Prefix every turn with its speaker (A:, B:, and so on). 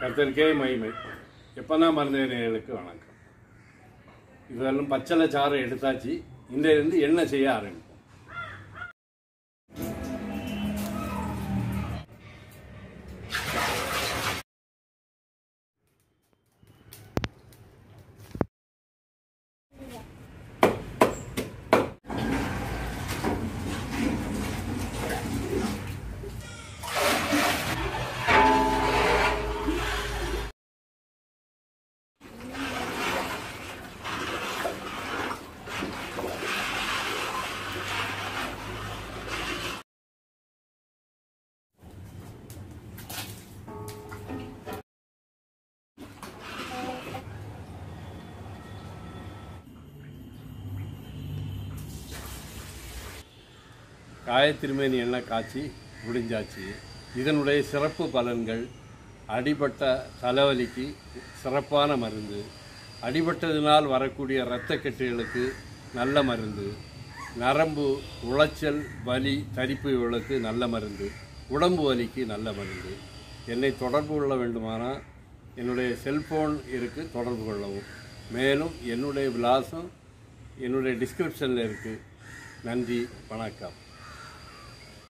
A: கர்த்தருக்கே மகிமை எப்போதான் மருந்தேனைகளுக்கு வணக்கம் இதெல்லாம் பச்சளை சாறு எடுத்தாச்சு இன்றையிலிருந்து எண்ணெய் செய்ய ஆரம்பிப்போம் காயத்திருமேனி எண்ணெய் காய்ச்சி முடிஞ்சாச்சு இதனுடைய சிறப்பு பலன்கள் அடிபட்ட தலைவலிக்கு சிறப்பான மருந்து அடிபட்டதினால் வரக்கூடிய இரத்தக்கட்டுகளுக்கு நல்ல மருந்து நரம்பு உளைச்சல் வலி தரிப்பு இவளுக்கு நல்ல மருந்து உடம்பு வலிக்கு நல்ல மருந்து என்னை தொடர்பு கொள்ள வேண்டுமானால் என்னுடைய செல்போன் இருக்குது தொடர்பு கொள்ளவும் மேலும் என்னுடைய விலாசம் என்னுடைய டிஸ்கிரிப்ஷனில் இருக்குது நன்றி வணக்கம்